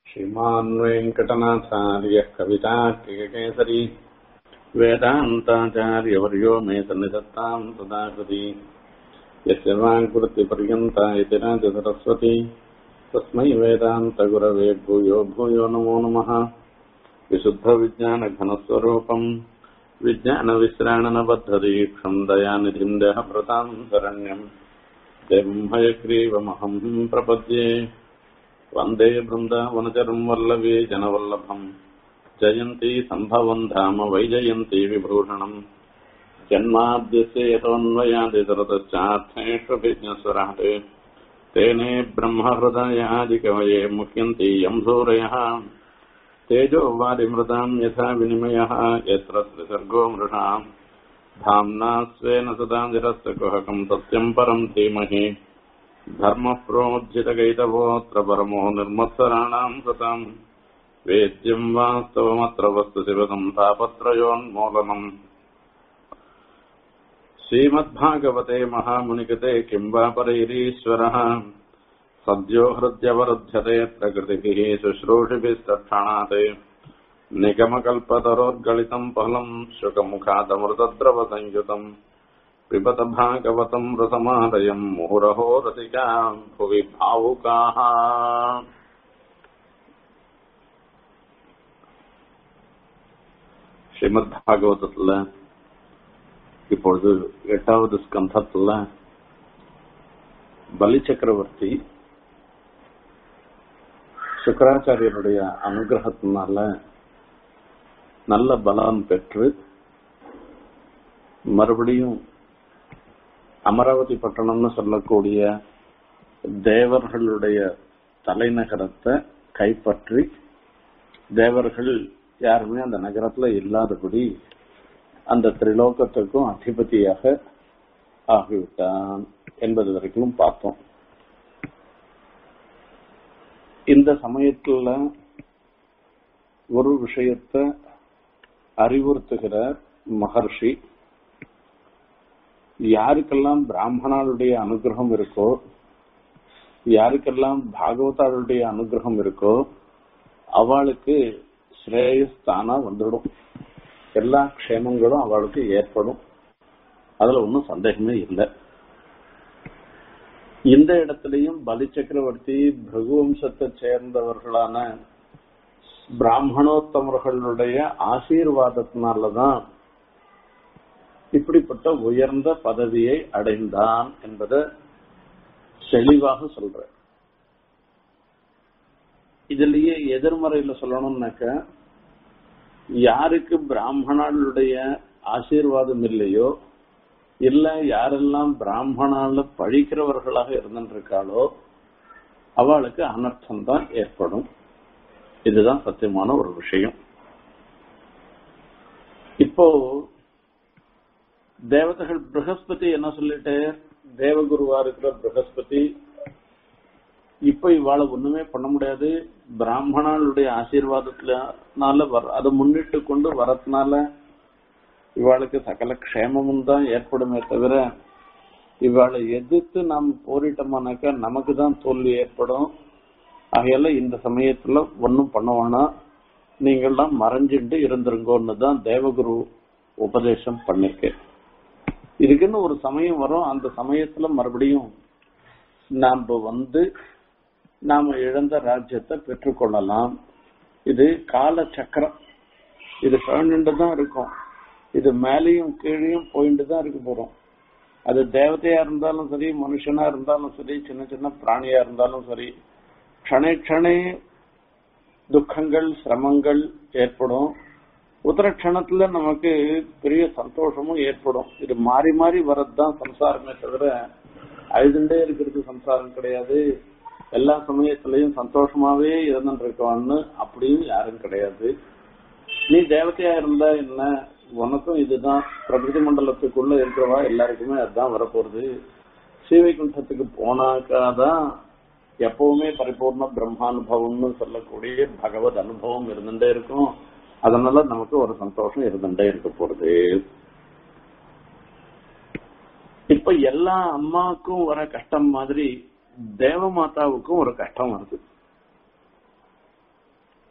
श्रीमान् वेङ्कटनाथार्यः कवितार्किककेसरी वेदान्ताचार्यवर्यो मे सन्निधत्ताम् सदा कृति यस्य वाङ्कृतिपर्यन्ता इति राजसरस्वती तस्मै वेदान्तगुरवे भूयो भूयो नमो नमः विशुद्धविज्ञानघनस्वरूपम् विज्ञानविश्राणनबद्धदीक्षम् दयानिधिम् देहभृताम् शरण्यम् देवम् हयग्रीवमहम् प्रपद्ये वन्दे बृन्दावनचरम् वल्लवी जनवल्लभम् जयन्ती सम्भवम् धाम वैजयन्ती विभूषणम् जन्माद्यस्य यतोऽन्वयादितरतश्चार्थेष्वभिज्ञस्वराट् तेने ब्रह्महृदयादिकवये मुह्यन्ति यम् सूरयः तेजो वारिमृताम् यथा विनिमयः यत्र त्रिसर्गो मृषाम् धाम्ना स्वेन सदा निरस्तकुहकम् सत्यम् परम् धीमहि धर्मः प्रोज्झितकैतवोऽत्र परमो निर्मत्सराणाम् सताम् वेद्यम् वास्तवमत्र वस्तु शिवतम् तापत्रयोन्मूलनम् श्रीमद्भागवते महामुनिकृते किम् वा परैरीश्वरः सद्यो हृद्यवरुध्यते प्रकृतिभिः शुश्रूषिभिस्तक्षणात् निगमकल्पतरोर्गलितम् फलम् शुकमुखादमृतद्रवसंयुतम् पिबत भागवतम् रसमालयम् मुहुरहो रसिका भुवि भावुकाः ஸ்ரீமத் பாகவதத்துல இப்பொழுது எட்டாவது ஸ்கந்தத்துல பலி சக்கரவர்த்தி சுக்கராச்சாரியருடைய அனுகிரகத்தினால நல்ல பலம் பெற்று மறுபடியும் அமராவதி பட்டணம்னு சொல்லக்கூடிய தேவர்களுடைய தலைநகரத்தை கைப்பற்றி தேவர்கள் யாருமே அந்த நகரத்துல இல்லாதபடி அந்த திரிலோகத்துக்கும் அதிபதியாக ஆகிவிட்டான் என்பது வரைக்கும் பார்த்தோம் இந்த சமயத்துல ஒரு விஷயத்தை அறிவுறுத்துகிறார் மகர்ஷி யாருக்கெல்லாம் பிராமணாளுடைய அனுகிரகம் இருக்கோ யாருக்கெல்லாம் பாகவதாளுடைய அனுகிரகம் இருக்கோ அவளுக்கு ஸ்ரேயஸ்தானா வந்துடும் எல்லா க்ஷேமங்களும் அவளுக்கு ஏற்படும் அதுல ஒன்றும் சந்தேகமே இல்லை இந்த இடத்துலயும் பலி சக்கரவர்த்தி பிரகுவம்சத்தை சேர்ந்தவர்களான பிராமணோத்தமர்களுடைய ஆசீர்வாதத்தினாலதான் இப்படிப்பட்ட உயர்ந்த பதவியை அடைந்தான் என்பதை தெளிவாக சொல்ற இதுலயே எதிர்மறையில சொல்லணும்னாக்க யாருக்கு பிராமணர்களுடைய ஆசீர்வாதம் இல்லையோ இல்ல யாரெல்லாம் பிராமணால பழிக்கிறவர்களாக இருந்திருக்காளோ அவளுக்கு அனர்த்தம் தான் ஏற்படும் இதுதான் சத்தியமான ஒரு விஷயம் இப்போ தேவதைகள் பிரகஸ்பதி என்ன சொல்லிட்டு தேவகுருவா இருக்கிற பிரகஸ்பதி இப்ப இவாள ஒண்ணுமே பண்ண முடியாது பிராமணர்களுடைய ஆசீர்வாதத்தினால வர அதை முன்னிட்டு கொண்டு வரதுனால இவாளுக்கு சகல க்ஷேமமும் தான் ஏற்படுமே தவிர இவாளை எதிர்த்து நாம் போரிட்டோம்னாக்கா நமக்கு தான் தோல்வி ஏற்படும் ஆகையால இந்த சமயத்துல ஒன்னும் பண்ண வேணாம் நீங்கள்லாம் மறைஞ்சுட்டு இருந்துருங்கன்னு தான் தேவகுரு உபதேசம் பண்ணிருக்கேன் இதுக்குன்னு ஒரு சமயம் வரும் அந்த சமயத்துல மறுபடியும் நாம வந்து நாம இழந்த ராஜ்யத்தை பெற்றுக்கொள்ளலாம் இது கால சக்கரம் இது சுழண்டு தான் இருக்கும் இது மேலேயும் கீழையும் போயிட்டு தான் இருக்க போறோம் அது தேவதையா இருந்தாலும் சரி மனுஷனா இருந்தாலும் சரி சின்ன சின்ன பிராணியா இருந்தாலும் சரி க்ஷணே க்ஷணே துக்கங்கள் சிரமங்கள் ஏற்படும் உத்தரக்ஷணத்துல நமக்கு பெரிய சந்தோஷமும் ஏற்படும் இது மாறி மாறி வர்றதுதான் சம்சாரமே தவிர அழுதுண்டே இருக்கிறது சம்சாரம் கிடையாது எல்லா சமயத்திலையும் சந்தோஷமாவே இருந்துட்டு இருக்கவான்னு அப்படியும் யாரும் கிடையாது நீ தேவதையா இருந்தா என்ன உனக்கும் இதுதான் பிரகிருதி மண்டலத்துக்குள்ள இருக்கிறவா எல்லாருக்குமே அதுதான் வரப்போறது ஸ்ரீவைகுண்டத்துக்கு போனாக்காதான் எப்பவுமே பரிபூர்ண பிரம்மானுபவம்னு சொல்லக்கூடிய பகவத் அனுபவம் இருந்துட்டே இருக்கும் அதனால நமக்கு ஒரு சந்தோஷம் இருந்துட்டே இருக்க போறது இப்ப எல்லா அம்மாவுக்கும் வர கஷ்டம் மாதிரி தேவமாதாவுக்கும் ஒரு கஷ்டம் வருது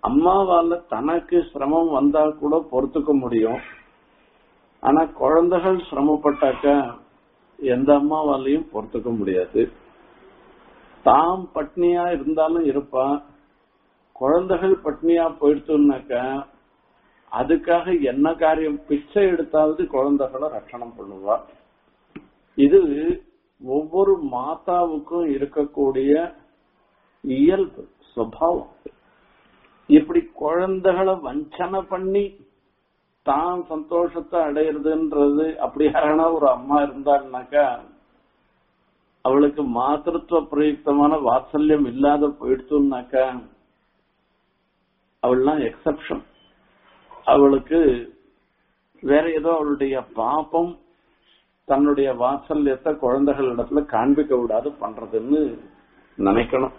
அம்மாவால தனக்கு சிரமம் வந்தா கூட பொறுத்துக்க முடியும் ஆனா குழந்தைகள் சிரமப்பட்டாக்க எந்த அம்மாவாலையும் பொறுத்துக்க முடியாது தாம் பட்னியா இருந்தாலும் இருப்பா குழந்தைகள் பட்னியா போயிடுச்சுனாக்க அதுக்காக என்ன காரியம் பிச்சை எடுத்தாவது குழந்தைகளை ரட்சணம் பண்ணுவா இது ஒவ்வொரு மாதாவுக்கும் இருக்கக்கூடிய இயல்பு சுவாவம் இப்படி குழந்தைகளை வஞ்சனை பண்ணி தான் சந்தோஷத்தை அடையிறதுன்றது அப்படி யாரானா ஒரு அம்மா இருந்தாள்னாக்கா அவளுக்கு மாத்திருத்துவ பிரயுக்தமான வாத்சல்யம் இல்லாத போயிடுச்சுனாக்கா அவள்லாம் எக்ஸப்ஷன் அவளுக்கு வேற ஏதோ அவளுடைய பாப்பம் தன்னுடைய வாத்சல்யத்தை குழந்தைகள் இடத்துல காண்பிக்க விடாது பண்றதுன்னு நினைக்கணும்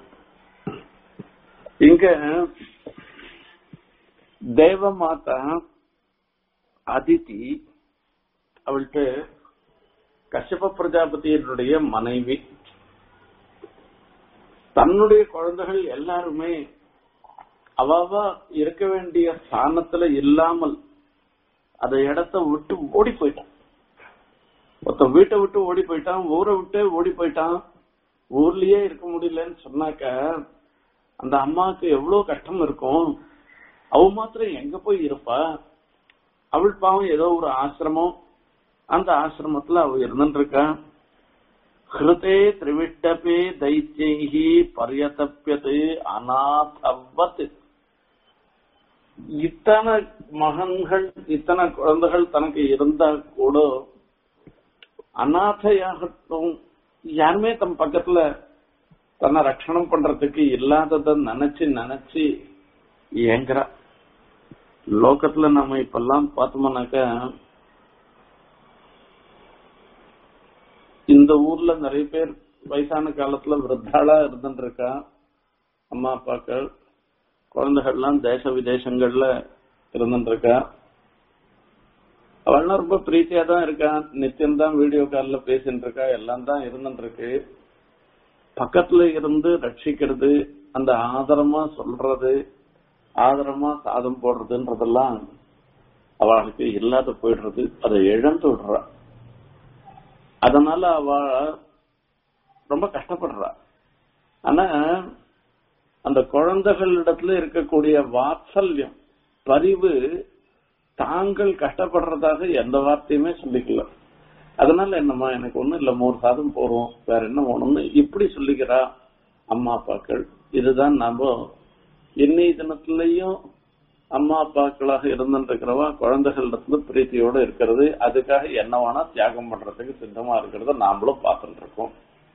இங்க தேவ மாதா அதிதி அவள்கிட்ட கஷ்யப பிரஜாபதியினுடைய மனைவி தன்னுடைய குழந்தைகள் எல்லாருமே அவாவா இருக்க வேண்டிய ஸ்தானத்துல இல்லாமல் அந்த இடத்த விட்டு ஓடி போயிட்டான் ஒருத்த வீட்டை விட்டு ஓடி போயிட்டான் ஊரை விட்டு ஓடி போயிட்டான் ஊர்லயே இருக்க முடியலன்னு சொன்னாக்க அந்த அம்மாவுக்கு எவ்வளவு கஷ்டம் இருக்கும் அவ மாத்திரம் எங்க போய் இருப்பா அவள் பாவம் ஏதோ ஒரு ஆசிரமம் அந்த ஆசிரமத்துல அவ இருந்துட்டு இருக்கா ஹிருதே திரிவிட்டபே தைத்தியி பரியதப்பியது அநாதவத் இத்தனை மகன்கள் இத்தனை குழந்தைகள் தனக்கு இருந்தா கூட அநாதையாகட்டும் யாருமே தம் பக்கத்துல தன்னை ரட்சணம் பண்றதுக்கு இல்லாதத நினைச்சு நினைச்சு ஏங்குறா லோகத்துல நம்ம இப்பெல்லாம் பார்த்தோம்னாக்கா இந்த ஊர்ல நிறைய பேர் வயசான காலத்துல விருத்தாளா இருந்துட்டு இருக்கா அம்மா அப்பாக்கள் குழந்தைகள்லாம் தேச விதேசங்கள்ல இருந்துட்டு இருக்கா அவள்லாம் ரொம்ப பிரீத்தியா தான் இருக்கா நித்தியம் தான் வீடியோ கால்ல பேசிட்டு இருக்கா எல்லாம் தான் இருந்துட்டு இருக்கு பக்கத்துல இருந்து ரட்சிக்கிறது அந்த ஆதரமா சொல்றது ஆதரமா சாதம் போடுறதுன்றதெல்லாம் அவளுக்கு இல்லாத போயிடுறது அதை இழந்து விடுறா அதனால அவ ரொம்ப கஷ்டப்படுறா ஆனா அந்த குழந்தைகளிடத்துல இருக்கக்கூடிய வாத்சல்யம் பரிவு தாங்கள் கஷ்டப்படுறதாக எந்த வார்த்தையுமே சொல்லிக்கல அதனால என்னம்மா எனக்கு ஒண்ணும் இல்ல மூணு சாதம் போறோம் வேற என்ன வேணும்னு இப்படி சொல்லிக்கிறா அம்மா அப்பாக்கள் இதுதான் நாம இன்னைய தினத்திலையும் அம்மா அப்பாக்களாக இருந்துருக்கிறவா குழந்தைகளிடத்துல பிரீத்தியோட இருக்கிறது அதுக்காக என்ன வேணா தியாகம் பண்றதுக்கு சித்தமா இருக்கிறத நாமளும் பார்த்துட்டு இருக்கோம்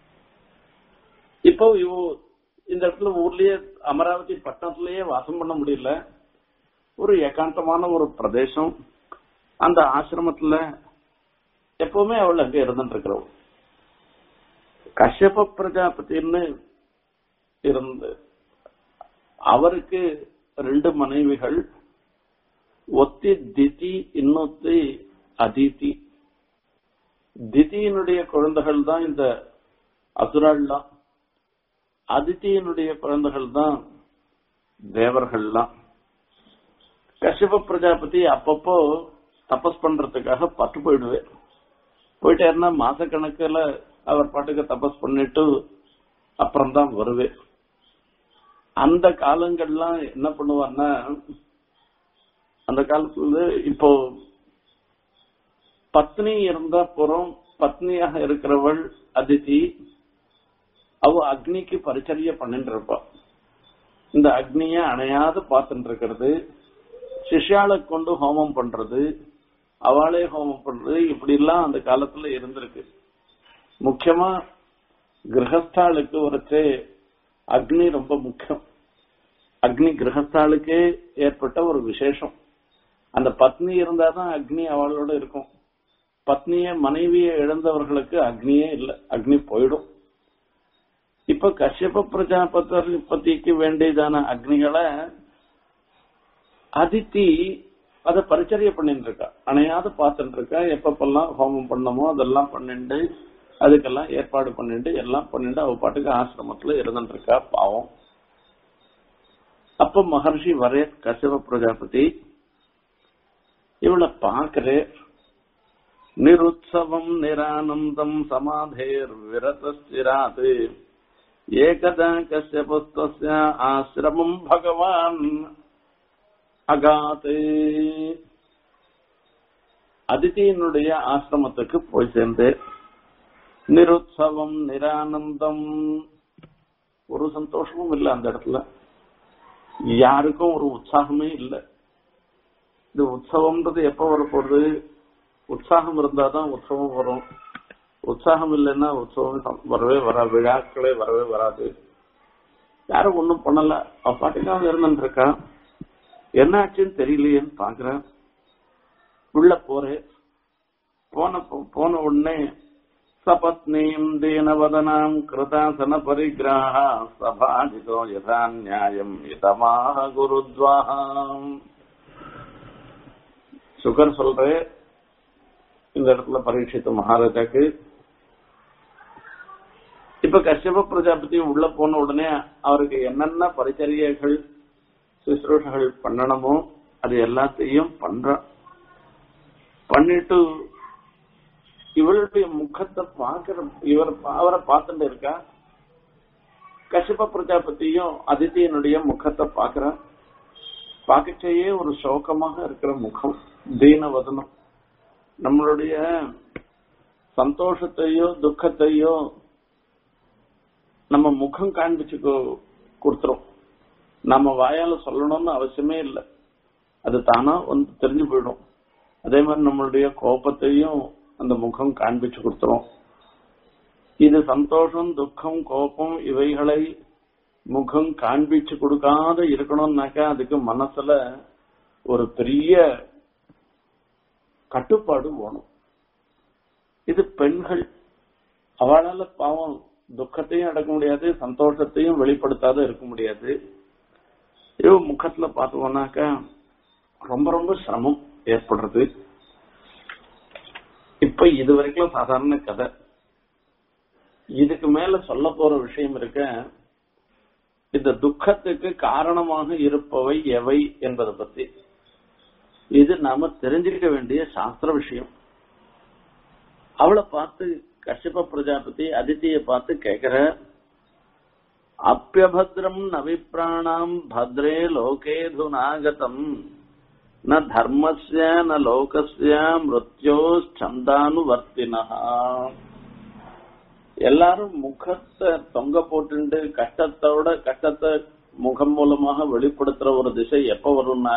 இப்போ இவ இந்த இடத்துல ஊர்லயே அமராவதி பட்டணத்திலேயே வாசம் பண்ண முடியல ஒரு ஏகாந்தமான ஒரு பிரதேசம் அந்த ஆசிரமத்துல எப்பவுமே அவள் அங்க இருந்துட்டு இருக்கிறவள் கஷ்யப பிரஜாபதினு இருந்து அவருக்கு ரெண்டு மனைவிகள் ஒத்தி திதி இன்னொத்தி அதிதி திதியினுடைய குழந்தைகள் தான் இந்த அசுராள்லாம் அதித்தியினுடைய குழந்தைகள் தான் தேவர்கள்லாம் கஷ்யப பிரஜாபதி அப்பப்போ தபஸ் பண்றதுக்காக பட்டு போயிடுவேன் போயிட்டாருன்னா மாசக்கணக்கில் அவர் பாட்டுக்கு தபஸ் பண்ணிட்டு அப்புறம் தான் வருவேன் அந்த காலங்கள்லாம் என்ன பண்ணுவான்னா அந்த காலத்துல இப்போ பத்னி இருந்தா புறம் பத்னியாக இருக்கிறவள் அதிதி அவ அக்னிக்கு பரிச்சரிய பண்ணிட்டு இருப்பா இந்த அக்னிய அணையாது பார்த்துட்டு இருக்கிறது சிஷ்யாளை கொண்டு ஹோமம் பண்றது அவளே ஹோமம் பண்றது இப்படி எல்லாம் அந்த காலத்துல இருந்திருக்கு முக்கியமா கிரகஸ்தாளுக்கு ஒருத்தே அக்னி ரொம்ப முக்கியம் அக்னி கிரகஸ்தாளுக்கே ஏற்பட்ட ஒரு விசேஷம் அந்த பத்னி இருந்தாதான் அக்னி அவளோட இருக்கும் பத்னிய மனைவியை இழந்தவர்களுக்கு அக்னியே இல்லை அக்னி போயிடும் இப்ப கஷ்யப பிரஜாபதிக்கு வேண்டியதான அக்னிகளை அதித்தி அதை பரிச்சரிய பண்ணிட்டு இருக்கா அணையாத பார்த்துட்டு இருக்கா எப்பப்பெல்லாம் ஹோமம் பண்ணமோ அதெல்லாம் பண்ணிட்டு அதுக்கெல்லாம் ஏற்பாடு பண்ணிட்டு எல்லாம் பண்ணிட்டு அவ பாட்டுக்கு ஆசிரமத்துல இருந்துட்டு இருக்கா பாவம் அப்ப மகர்ஷி வரே கசிவ பிரஜாபதி இவளை பார்க்கிறே நிருத்சவம் நிரானந்தம் சமாதேர் விரதஸ்திராத் ஏகதா கசியபுஸ்தஸ்ய ஆசிரமம் பகவான் அகாத் அதிதியினுடைய ஆசிரமத்துக்கு போய் சேர்ந்து நிருத்சவம் நிரானந்தம் ஒரு சந்தோஷமும் இல்லை அந்த இடத்துல யாருக்கும் ஒரு உற்சாகமே இல்லை இது உற்சவம்ன்றது எப்ப வரப்போகுது உற்சாகம் இருந்தாதான் உற்சவம் வரும் உற்சாகம் இல்லைன்னா உற்சவம் வரவே வரா விழாக்களே வரவே வராது யாரும் ஒண்ணும் பண்ணல அவ பாட்டுக்காக இருந்துட்டு இருக்கா என்ன ஆச்சுன்னு தெரியலையேன்னு பாக்குறேன் உள்ள போறேன் போன போன உடனே சபத்னீம் தீனவதனாம் கிருதாசன பரிகிராக சபாஜிதோ யதா நியாயம் இதமாக குருத்வாகம் சுகர் சொல்ற இந்த இடத்துல பரீட்சித்த மகாராஜாக்கு இப்ப கஷ்யப பிரஜாபதி உள்ள போன உடனே அவருக்கு என்னென்ன பரிச்சரியைகள் சுசுரூஷகள் பண்ணணுமோ அது எல்லாத்தையும் பண்ற பண்ணிட்டு இவளுடைய முகத்தை பாக்குற இவர் அவரை பார்த்துட்டு இருக்கா கஷ்யப பிரஜாபதியும் அதித்தியனுடைய முகத்தை பாக்குற பார்க்கச்சேயே ஒரு சோகமாக இருக்கிற முகம் தீனவதனம் நம்மளுடைய சந்தோஷத்தையோ துக்கத்தையோ நம்ம முகம் காண்பிச்சு கொடுத்துரும் நம்ம வாயால சொல்லணும்னு அவசியமே இல்லை அது தானா வந்து தெரிஞ்சு போயிடும் அதே மாதிரி நம்மளுடைய கோபத்தையும் அந்த முகம் காண்பிச்சு கொடுத்துரும் இது சந்தோஷம் துக்கம் கோபம் இவைகளை முகம் காண்பிச்சு கொடுக்காத இருக்கணும்னாக்கா அதுக்கு மனசுல ஒரு பெரிய கட்டுப்பாடு வேணும் இது பெண்கள் அவளால பாவம் துக்கத்தையும் அடக்க முடியாது சந்தோஷத்தையும் வெளிப்படுத்தாத இருக்க முடியாது இவ முகத்துல பார்த்தோம்னாக்கா ரொம்ப ரொம்ப சிரமம் ஏற்படுறது இப்ப இது வரைக்கும் சாதாரண கதை இதுக்கு மேல சொல்ல போற விஷயம் இருக்க இந்த துக்கத்துக்கு காரணமாக இருப்பவை எவை என்பதை பத்தி இது நாம தெரிஞ்சிருக்க வேண்டிய சாஸ்திர விஷயம் அவளை பார்த்து கஷ்யப பிரஜாபதி அதித்திய பார்த்து கேக்குற அப்பியபத்ரம் நவிப்ராணாம் பத்ரே லோகே துனாகதம் ந தர்மஸ்ய ந லோகஸ்ய மிருத்யோ சந்தானுவர்த்தினா எல்லாரும் முகத்தை தொங்க போட்டுண்டு கஷ்டத்தோட கஷ்டத்தை முகம் மூலமாக வெளிப்படுத்துற ஒரு திசை எப்ப வரும்னா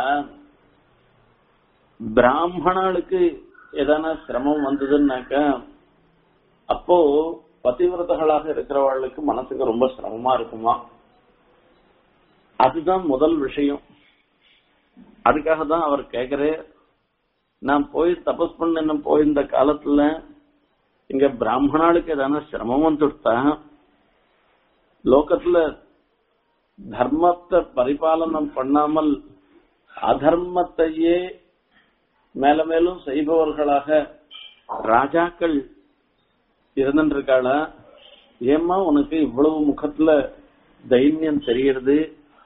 பிராமணர்களுக்கு ஏதான சிரமம் வந்ததுன்னாக்கா அப்போ பதிவிரதர்களாக இருக்கிறவர்களுக்கு மனசுக்கு ரொம்ப சிரமமா இருக்குமா அதுதான் முதல் விஷயம் அதுக்காக தான் அவர் கேக்குறே நான் போய் தபஸ் பண்ண போயிருந்த காலத்துல இங்க பிராமணாளுக்கு ஏதான சிரமம் வந்துட்டா லோகத்துல தர்மத்தை பரிபாலனம் பண்ணாமல் அதர்மத்தையே மேல மேலும் செய்பவர்களாக ராஜாக்கள் இருந்துருக்காளா ஏம்மா உனக்கு இவ்வளவு முகத்துல தைரியம் தெரிகிறது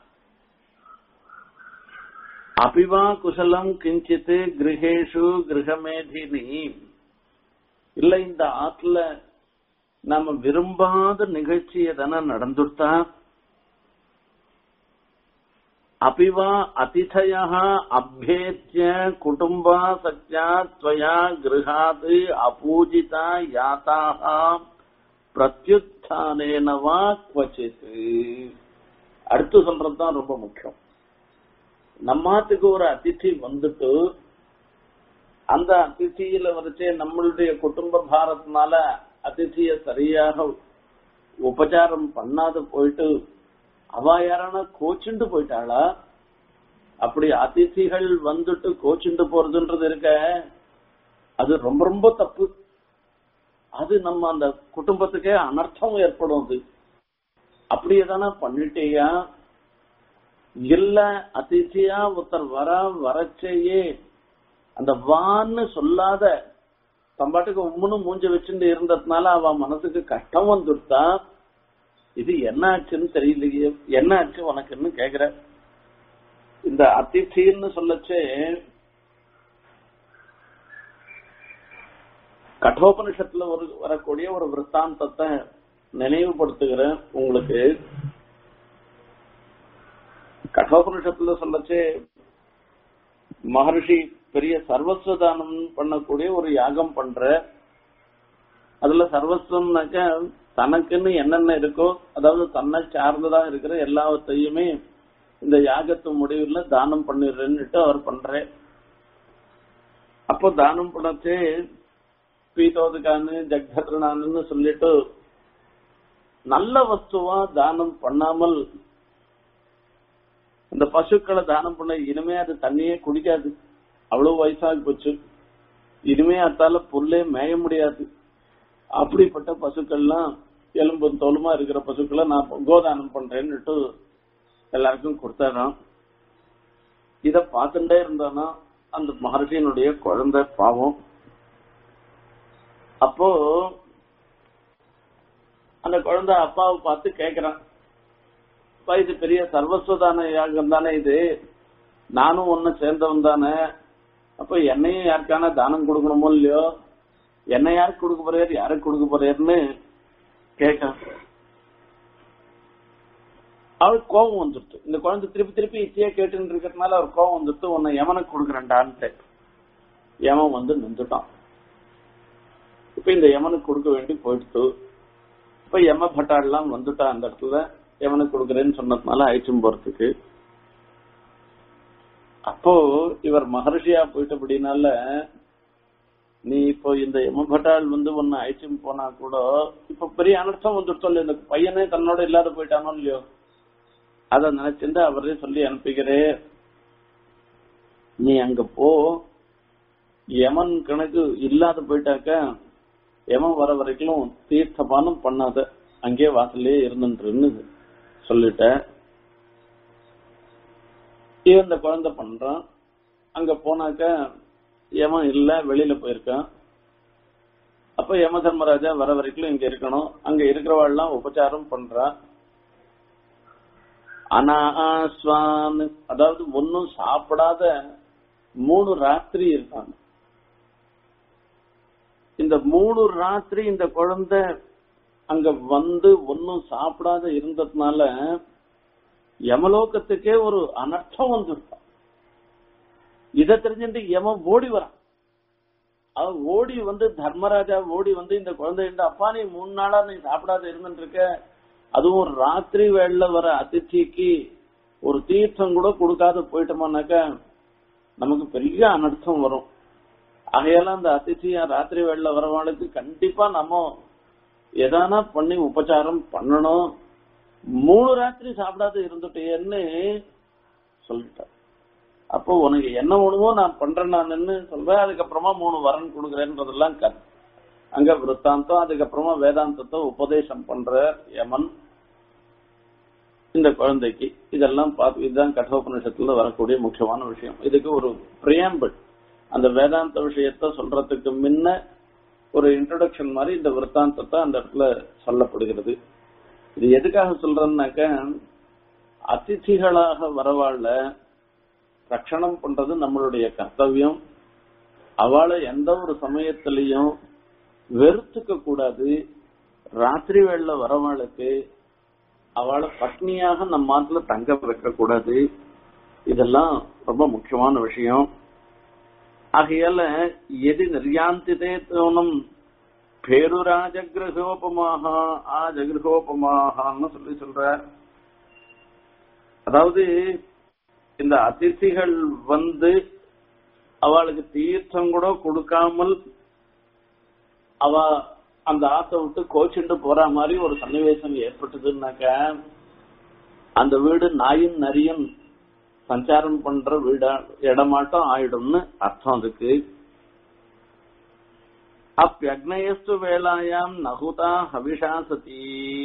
அபிவா குசலம் கிஞ்சித்து கிரகேஷு கிரகமேதினி இல்ல இந்த ஆத்துல நாம விரும்பாத நிகழ்ச்சி எதனா நடந்துட்டா அபிவா அதிதய அபேத்திய குடும்பா சத்யா துவயா கிரகாத் அபூஜிதா யாத்தாக பிரத்யுத்தானேனவா குவச்சித் அடுத்து சொல்றதுதான் ரொம்ப முக்கியம் நம்மாத்துக்கு ஒரு அதிதி வந்துட்டு அந்த அதிதியில வரைச்சே நம்மளுடைய குடும்ப பாரத்தினால அதிதிய சரியாக உபச்சாரம் பண்ணாத போயிட்டு அவ யாரான கோச்சுண்டு போயிட்டாளா அப்படி அதிதிகள் வந்துட்டு கோச்சுண்டு போறதுன்றது இருக்க அது ரொம்ப ரொம்ப தப்பு அது நம்ம அந்த குடும்பத்துக்கே அனர்த்தம் ஏற்படும் அது அப்படி எதானா பண்ணிட்டேயா இல்ல அதிதியா ஒருத்தர் வர வரச்சேயே அந்த வான்னு சொல்லாத தம்பாட்டுக்கு உம்முன்னு மூஞ்ச வச்சுட்டு இருந்ததுனால அவ மனசுக்கு கஷ்டம் வந்துட்டா இது என்ன ஆச்சுன்னு தெரியலையே என்ன ஆச்சு உனக்குன்னு கேக்குற இந்த அதித்தின்னு சொல்லச்சே கட்டோபனிஷத்துல ஒரு வரக்கூடிய ஒரு விற்த்தாந்தத்தை நினைவுபடுத்துகிறேன் உங்களுக்கு கட்டோபனிஷத்துல சொல்லச்சே மகர்ஷி பெரிய சர்வஸ்வ தானம் பண்ணக்கூடிய ஒரு யாகம் பண்ற அதுல சர்வஸ்வம்னாக்க தனக்குன்னு என்னென்ன இருக்கோ அதாவது தன்னை சார்ந்ததா இருக்கிற எல்லாத்தையுமே இந்த யாகத்து முடிவுல தானம் பண்ணிடுறேன்னுட்டு அவர் பண்றேன் அப்போ தானம் பண்ணச்சே பீதோதுக்கான்னு ஜக்தத்ரனான்னு சொல்லிட்டு நல்ல வஸ்துவா தானம் பண்ணாமல் இந்த பசுக்களை தானம் பண்ண இனிமே அது தண்ணியே குடிக்காது அவ்வளவு வயசாகி போச்சு இனிமே அத்தால புல்லே மேய முடியாது அப்படிப்பட்ட பசுக்கள்லாம் எலும்பும் தோலுமா இருக்கிற பசுக்களை நான் கோதானம் பண்றேன்னுட்டு எல்லாருக்கும் கொடுத்தாராம் இத பார்த்துட்டே இருந்தானா அந்த மகர்ஷியினுடைய குழந்தை பாவம் அப்போ அந்த குழந்தை அப்பாவை பார்த்து கேக்குறான் அப்பா இது பெரிய சர்வஸ்வதான யாகம் தானே இது நானும் ஒன்னு சேர்ந்தவன் தானே அப்ப என்னையும் யாருக்கான தானம் கொடுக்கணுமோ இல்லையோ என்ன யாருக்கு கொடுக்க போறாரு யாருக்கு கொடுக்க போறாருன்னு கேட்க அவருக்கு கோபம் வந்துடுச்சு இந்த குழந்தை திருப்பி திருப்பி இச்சையா கேட்டுன்னு இருக்கிறதுனால அவர் கோபம் வந்துட்டு உன்னை எவனுக்கு கொடுக்குறேன்டான்ட்டு யமன் வந்து நின்றுட்டான் இப்ப இந்த யமனுக்கு கொடுக்க வேண்டி போயிடுத்து இப்ப யம பட்டாள்லாம் வந்துட்டா அந்த இடத்துல யமனுக்கு கொடுக்குறேன்னு சொன்னதுனால அழிச்சும் போறதுக்கு அப்போ இவர் மகர்ஷியா போயிட்டபடினால நீ இப்போ இந்த யமபட்டாள் வந்து ஒன்னு அழிச்சும் போனா கூட இப்ப பெரிய அனர்த்தம் வந்துட்டு இந்த பையனே தன்னோட இல்லாத போயிட்டானோ இல்லையோ அத நினைச்சிருந்து அவரே சொல்லி அனுப்பிக்கிறே நீ அங்க போ யமன் கணக்கு இல்லாத போயிட்டாக்க யமன் வர வரைக்கும் தீர்த்தபானம் பண்ணாத அங்கே வாசல்லே இருந்துருன்னு சொல்லிட்ட இவன் இந்த குழந்தை பண்றான் அங்க போனாக்க யமன் இல்ல வெளியில போயிருக்கான் அப்ப யம தர்மராஜா வர வரைக்கும் இங்க இருக்கணும் அங்க இருக்கிறவாள்லாம் உபச்சாரம் பண்றா அனாஸ்வான் அதாவது ஒன்னும் சாப்பிடாத மூணு ராத்திரி இருக்காங்க இந்த மூணு ராத்திரி இந்த குழந்தை அங்க வந்து ஒன்னும் சாப்பிடாத இருந்ததுனால யமலோகத்துக்கே ஒரு அனர்த்தம் வந்துருக்கான் இதை தெரிஞ்சுட்டு யமன் ஓடி வரான் அவன் ஓடி வந்து தர்மராஜா ஓடி வந்து இந்த குழந்தை அப்பா நீ மூணு நாளா நீ சாப்பிடாத இருந்துட்டு இருக்க அதுவும் ராத்திரி வேளைல வர அதிர்ச்சிக்கு ஒரு தீர்த்தம் கூட கொடுக்காத போயிட்டோமானாக்க நமக்கு பெரிய அனர்த்தம் வரும் ஆகையால அந்த அதிர்ச்சியா ராத்திரி வேளைல வரவாளுக்கு கண்டிப்பா நம்ம எதானா பண்ணி உபச்சாரம் பண்ணணும் மூணு ராத்திரி சாப்பிடாத இருந்துட்டேன்னு சொல்லிட்டார் அப்போ உனக்கு என்ன வேணுமோ நான் பண்றேன் நான் சொல்றேன் அதுக்கப்புறமா மூணு வரன் கொடுக்குறேன்றதெல்லாம் கத் அங்க விற்த்தாந்தம் அதுக்கப்புறமா வேதாந்தத்தை உபதேசம் பண்ற யமன் இந்த குழந்தைக்கு இதெல்லாம் பார்த்து இதுதான் கட்டோபனிஷத்துல வரக்கூடிய முக்கியமான விஷயம் இதுக்கு ஒரு பிரியாம்பிள் அந்த வேதாந்த விஷயத்த சொல்றதுக்கு முன்ன ஒரு இன்ட்ரோடக்ஷன் மாதிரி இந்த விற்த்தாந்தத்தை அந்த இடத்துல சொல்லப்படுகிறது இது எதுக்காக சொல்றேன்னாக்க அதிதிகளாக வரவாழ்ல ரட்சணம் பண்றது நம்மளுடைய கர்த்தவியம் அவளை எந்த ஒரு சமயத்திலையும் வெறுத்துக்க கூடாது ராத்திரி வேளைல வரவாளுக்கு அவளை பத்னியாக நம்ம மாட்டுல தங்க வைக்க கூடாது இதெல்லாம் ரொம்ப முக்கியமான விஷயம் ஆகையால எது நிர்யாந்திதே தோணும் பேருராஜகிரகோபமாக ஆஜகிரகோபமாகனு சொல்லி சொல்ற அதாவது இந்த அதிர்ச்சிகள் வந்து அவளுக்கு தீர்த்தம் கூட கொடுக்காமல் அவ அந்த ஆசை விட்டு கோச்சுண்டு போற மாதிரி ஒரு சன்னிவேசம் ஏற்பட்டதுன்னாக்க அந்த வீடு நாயும் நரியும் சஞ்சாரம் பண்ற வீடா இடமாட்டம் ஆயிடும்னு அர்த்தம் அதுக்கு அப்பியக்னயஸ்து வேளாயாம் நகுதா ஹவிஷா சதி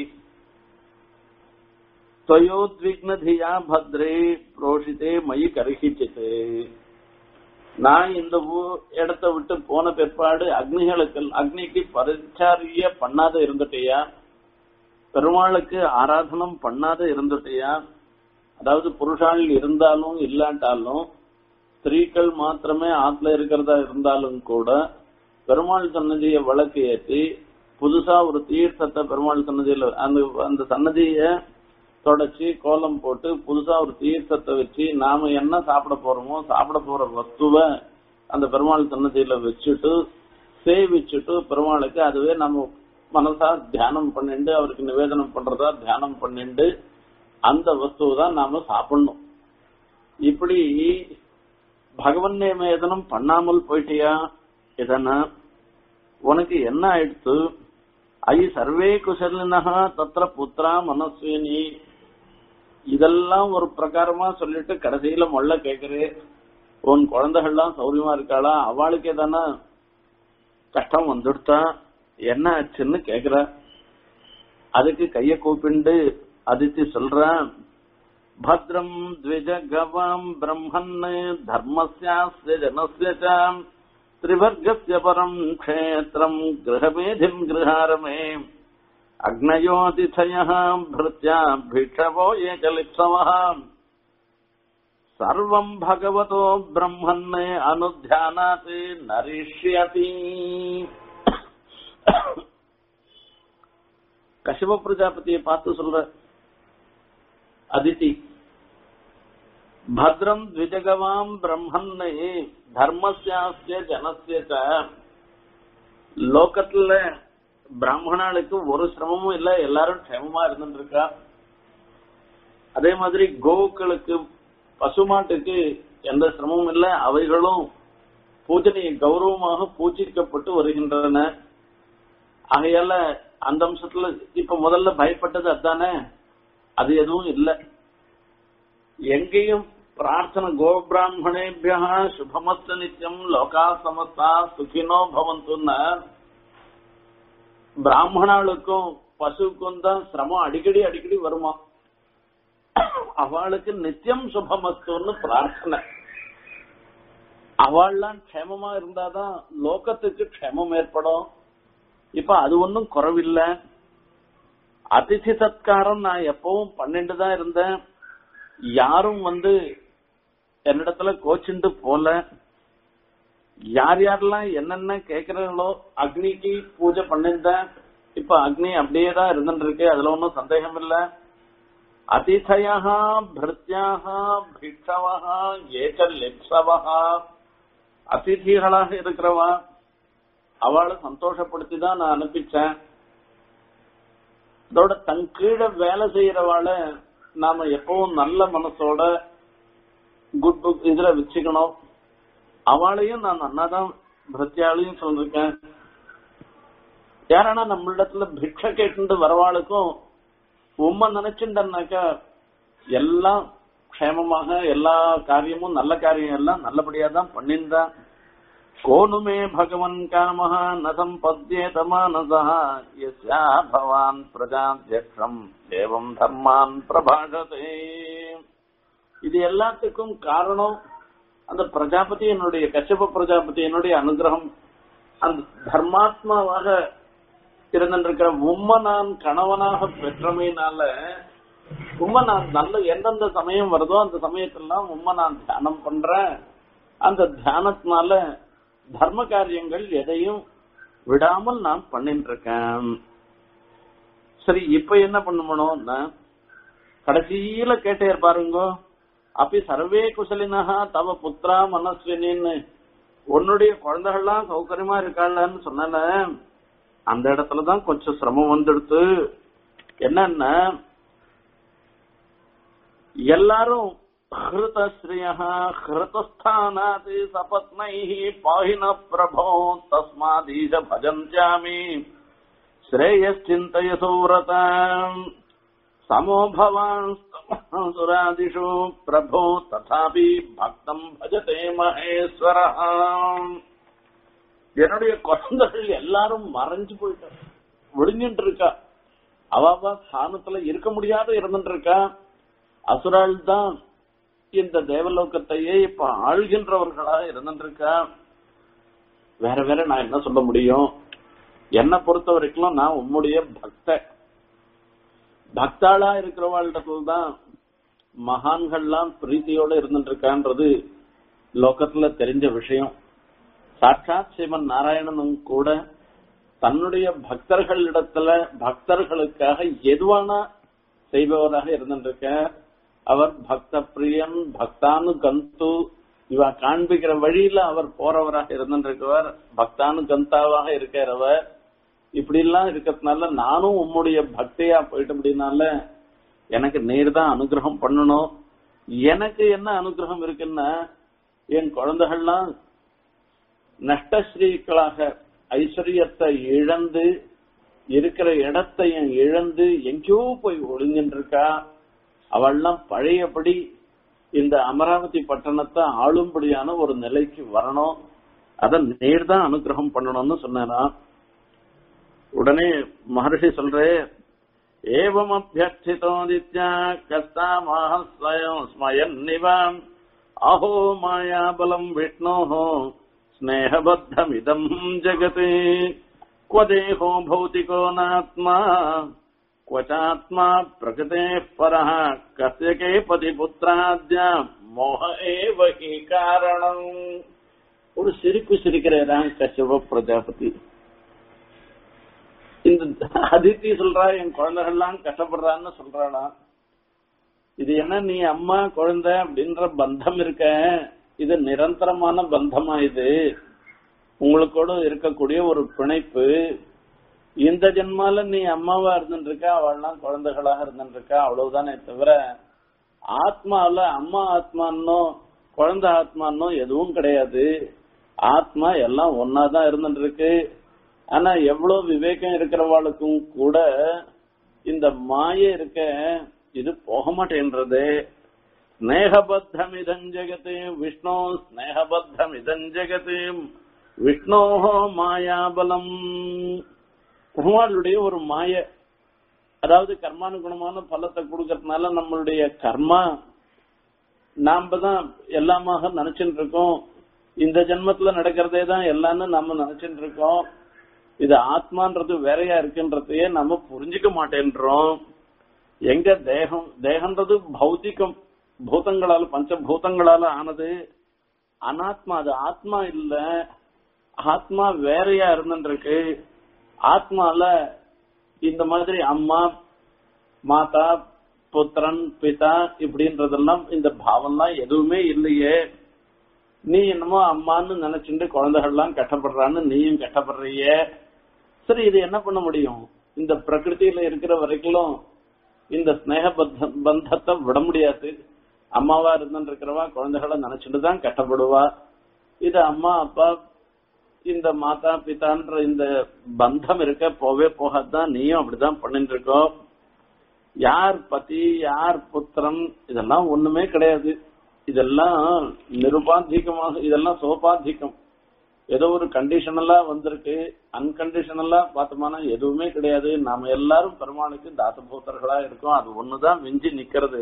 துவயோத்விக்னதியா பத்ரே புரோஷிதே மயி கருகிச்சித்து நான் இந்த ஊ- இடத்தை விட்டு போன பிற்பாடு அக்னிகளுக்கு அக்னிக்கு பரிச்சாரிய பண்ணாத இருந்துட்டியா பெருமாளுக்கு ஆராதனம் பண்ணாத இருந்துட்டியா அதாவது புருஷாள் இருந்தாலும் இல்லாட்டாலும் ஸ்திரீகள் மாத்திரமே ஆத்துல இருக்கிறதா இருந்தாலும் கூட பெருமாள் சன்னதியை விளக்கு ஏற்றி புதுசா ஒரு தீர்த்தத்தை பெருமாள் சன்னதியில அந்த அந்த சன்னதிய தொடச்சி கோலம் போட்டு புதுசா ஒரு தீர்த்தத்தை வச்சு நாம என்ன சாப்பிட போறோமோ சாப்பிட போற வஸ்துவ அந்த பெருமாள் சன்னதியில வச்சுட்டு சேவிச்சுட்டு பெருமாளுக்கு அதுவே நம்ம மனசா தியானம் பண்ணிண்டு அவருக்கு நிவேதனம் பண்றதா தியானம் பண்ணிண்டு அந்த வஸ்துவை தான் நாம சாப்பிடணும் இப்படி பகவன் நிவேதனம் பண்ணாமல் போயிட்டியா இதனா உனக்கு என்ன ஆயிடுத்து ஐ சர்வே குசலினஹா தத்திர புத்திரா மனஸ்வினி இதெல்லாம் ஒரு பிரகாரமா சொல்லிட்டு கடைசியில மொள்ள கேக்குறே உன் குழந்தைகள்லாம் சௌரியமா இருக்காளா அவளுக்கு எதானா கஷ்டம் வந்துடுத்தா என்ன ஆச்சுன்னு கேக்குற அதுக்கு கைய கூப்பிண்டு அதித்தி சொல்றான் பத்ரம் த்விஜகவாம் பிரம்மன் தர்மஸ்யாஸ்ய ஜனஸ்ய ச त्रिवर्गस्य परम् क्षेत्रम् गृहमेधिम् गृहारमे अग्नयोतिथयः भृत्या भिक्षवो ये च लिप्सवः सर्वम् भगवतो ब्रह्मन् अनुध्यानात् नरिष्यति கசிப பிரஜாபதியை பார்த்து சொல்ற அதிதி பத்ரம் த்விஜகவாம் பிரம்மன்னை தர்மசியாஸ்ய ஜனசிய ச லோகத்துல பிராமணாளுக்கு ஒரு சிரமமும் இல்ல எல்லாரும் க்ஷேமமா இருந்துட்டு இருக்கா அதே மாதிரி கோக்களுக்கு பசுமாட்டுக்கு எந்த சிரமமும் இல்ல அவைகளும் பூஜனையை கௌரவமாக பூஜிக்கப்பட்டு வருகின்றன ஆகையால அந்த அம்சத்துல இப்ப முதல்ல பயப்பட்டது அதானே அது எதுவும் இல்லை எங்கேயும் பிரார்த்தனை கோபிராமணேபியா சுபமஸ்த நித்தியம் லோகா சமஸ்தா சுகினோ பவந்துன்னு பிராமணாளுக்கும் பசுக்கும் தான் சிரமம் அடிக்கடி அடிக்கடி வருமா அவளுக்கு நித்தியம் சுபமஸ்துன்னு பிரார்த்தனை அவள்லாம் க்ஷேமமா இருந்தாதான் லோகத்துக்கு க்ஷேமம் ஏற்படும் இப்ப அது ஒன்றும் குறவில்லை அதிதி சத்காரம் நான் எப்பவும் பண்ணிட்டு தான் இருந்தேன் யாரும் வந்து என்னிடத்துல கோச்சுண்டு போல யார் யாரெல்லாம் என்னென்ன கேக்குறாங்களோ அக்னிக்கு பூஜை பண்ணிருந்தேன் இப்ப அக்னி அப்படியே தான் இருந்துட்டு இருக்கு அதுல ஒன்றும் சந்தேகம் இல்ல அதிதயா பிருத்யாக பிக்ஷவா ஏக லிப்சவா அதிதிகளாக இருக்கிறவா அவளை சந்தோஷப்படுத்தி தான் நான் அனுப்பிச்சேன் இதோட தன் கீழே வேலை செய்யறவாளை நாம எப்பவும் நல்ல மனசோட குட் புக் இதுல வச்சுக்கணும் அவளையும் நான் நன்னாதான் பிரத்யாலையும் சொல்லிருக்கேன் யாரானா நம்மளிடத்துல பிக்ஷ கேட்டு வரவாளுக்கும் உண்மை நினைச்சுட்டனாக்கா எல்லாம் க்ஷேமமாக எல்லா காரியமும் நல்ல காரியம் எல்லாம் நல்லபடியா தான் பண்ணியிருந்தான் கோனுமே பகவன் காமஹ நதம் பத்யேத மானசா யஸ்யா பவான் பிரஜாத்யக்ஷம் ஏவம் தர்மான் பிரபாஷதே இது எல்லாத்துக்கும் காரணம் அந்த பிரஜாபதி என்னுடைய கச்சப பிரஜாபதி என்னுடைய அனுகிரகம் அந்த தர்மாத்மாவாக இருந்திருக்கிற உம்ம நான் கணவனாக பெற்றமையினால உம்ம நான் நல்ல எந்தெந்த சமயம் வருதோ அந்த சமயத்திலாம் உம்ம நான் தியானம் பண்றேன் அந்த தியானத்தினால தர்ம காரியங்கள் எதையும் விடாமல் நான் பண்ணிட்டு இருக்கேன் சரி இப்ப என்ன பண்ணணும்னா கடைசியில கேட்டே பாருங்க அப்படி சர்வே குசலினஹா தவ புத்திரா மனஸ்வினின்னு உன்னுடைய குழந்தைகள்லாம் சௌகரியமா இருக்காங்கன்னு சொன்னால அந்த இடத்துலதான் கொஞ்சம் சிரமம் வந்துடுத்து என்னன்னா எல்லாரும் ஹிருதஸ்ரீய ஹிருதஸ்தானாத் சபத்னைः பாஹின பிரபோ தஸ்மாதீஷ பஜந்தாமி ஸ்ரேயச்சிந்தயசோ விரதாம் சமோ பவான் சுராதிஷு பிரபோ ததாபி பக்தம் பஜதே மகேஸ்வர என்னுடைய குழந்தைகள் எல்லாரும் மறைஞ்சு போயிட்டாங்க விடுங்கிட்டு இருக்கா அவாவா ஸ்தானத்துல இருக்க முடியாத இருந்துட்டு இருக்கா அசுரால் தான் இந்த தேவலோகத்தையே இப்ப ஆள்கின்றவர்களா இருந்துருக்கா வேற வேற நான் என்ன சொல்ல முடியும் என்னை பொறுத்த வரைக்கும் நான் உம்முடைய பக்த பக்தாளா இருக்கிறவாளிடத்துல தான் மகான்கள்லாம் பிரீத்தியோட இருந்துட்டு இருக்கான்றது லோகத்துல தெரிஞ்ச விஷயம் சாட்சாத் சிவன் நாராயணனும் கூட தன்னுடைய பக்தர்களிடத்துல பக்தர்களுக்காக எதுவானா செய்பவராக இருந்துருக்க அவர் பக்த பிரியன் பக்தானு கந்து இவ காண்பிக்கிற வழியில அவர் போறவராக இருந்துருக்கவர் பக்தானு கந்தாவாக இருக்கிறவர் இப்படி எல்லாம் இருக்கிறதுனால நானும் உம்முடைய பக்தியா போயிட்டு அப்படின்னால எனக்கு நீர் தான் அனுகிரகம் பண்ணணும் எனக்கு என்ன அனுகிரகம் இருக்குன்னா என் குழந்தைகள்லாம் நஷ்டஸ்ரீக்களாக ஐஸ்வர்யத்தை இழந்து இருக்கிற இடத்தையும் இழந்து எங்கேயோ போய் ஒளிஞ்சிட்டு இருக்கா அவள்லாம் பழையபடி இந்த அமராவதி பட்டணத்தை ஆளும்படியான ஒரு நிலைக்கு வரணும் அத நேர் தான் அனுகிரகம் பண்ணணும்னு சொன்னா உடனே மகர்ஷி சொல்றே ஏவம் அபியர்த்திதோதித்யா கஸ்தாமாக ஸ்வயம் ஸ்மயன் நிவாம் அஹோ மாயாபலம் விஷ்ணோஹோ ஸ்னேகபத்தமிதம் ஜகதே क्व देहो भौतिको नात्मा क्व चात्मा प्रकृतेः परः कस्य के पतिपुत्राद्या मोह एव हि कारणम् ஒரு சிரிப்பு சிரிக்கிறான் கஷ்யப பிரஜாபதி இந்த அதித்தி சொல்றா என் குழந்தைகள்லாம் கஷ்டப்படுறான்னு சொல்றாளா இது என்ன நீ அம்மா குழந்தை அப்படின்ற பந்தம் இருக்க இது நிரந்தரமான பந்தமா இது உங்களுக்கோட இருக்கக்கூடிய ஒரு பிணைப்பு இந்த ஜென்மால நீ அம்மாவா இருந்துட்டு இருக்கா அவள்லாம் குழந்தைகளாக இருந்துட்டு இருக்கா அவ்வளவுதானே தவிர ஆத்மால அம்மா ஆத்மான்னோ குழந்தை ஆத்மான்னோ எதுவும் கிடையாது ஆத்மா எல்லாம் ஒன்னாதான் இருந்துட்டு இருக்கு ஆனா எவ்வளவு விவேகம் இருக்கிறவாளுக்கும் கூட இந்த மாய இருக்க இது போக மாட்டேன்றது ஸ்னேகபத்தம் இதஞ்சகத்து விஷ்ணு ஸ்னேகபத்தம் இதஞ்சகத்து விஷ்ணோஹோ மாயாபலம் பெருமாளுடைய ஒரு மாய அதாவது கர்மானுகுணமான பலத்தை கொடுக்கறதுனால நம்மளுடைய கர்மா நாம தான் எல்லாமாக நினைச்சுட்டு இருக்கோம் இந்த ஜென்மத்துல நடக்கிறதே தான் எல்லாம்னு நம்ம நினைச்சுட்டு இருக்கோம் இது ஆத்மான்றது வேறையா இருக்குன்றதையே நம்ம புரிஞ்சுக்க மாட்டேன்றோம் எங்க தேகம் தேகன்றது பௌத்திகம் பூதங்களால பஞ்சபூதங்களால ஆனது அனாத்மா அது ஆத்மா இல்ல ஆத்மா வேறையா இருந்துருக்கு ஆத்மால இந்த மாதிரி அம்மா மாதா புத்திரன் பிதா இப்படின்றதெல்லாம் இந்த பாவம்லாம் எதுவுமே இல்லையே நீ என்னமோ அம்மான்னு நினைச்சுட்டு குழந்தைகள்லாம் கஷ்டப்படுறான்னு நீயும் கஷ்டப்படுறிய சரி இது என்ன பண்ண முடியும் இந்த பிரகிருதியில இருக்கிற வரைக்கும் இந்த ஸ்னேக பந்தத்தை விட முடியாது அம்மாவா இருந்துட்டு இருக்கிறவா குழந்தைகளை நினைச்சிட்டு தான் கஷ்டப்படுவா இது அம்மா அப்பா இந்த மாதா பிதான்ற இந்த பந்தம் இருக்க போவே போகாதான் நீயும் அப்படிதான் பண்ணிட்டு இருக்கோ யார் பதி யார் புத்திரன் இதெல்லாம் ஒண்ணுமே கிடையாது இதெல்லாம் நிருபாதிகமாக இதெல்லாம் சோபாதிகம் ஏதோ ஒரு கண்டிஷனலா வந்திருக்கு அன்கண்டிஷனலா பார்த்தோம்னா எதுவுமே கிடையாது நாம எல்லாரும் பெருமாளுக்கு தாசபூத்தர்களா இருக்கோம் அது ஒண்ணுதான் விஞ்சி நிக்கிறது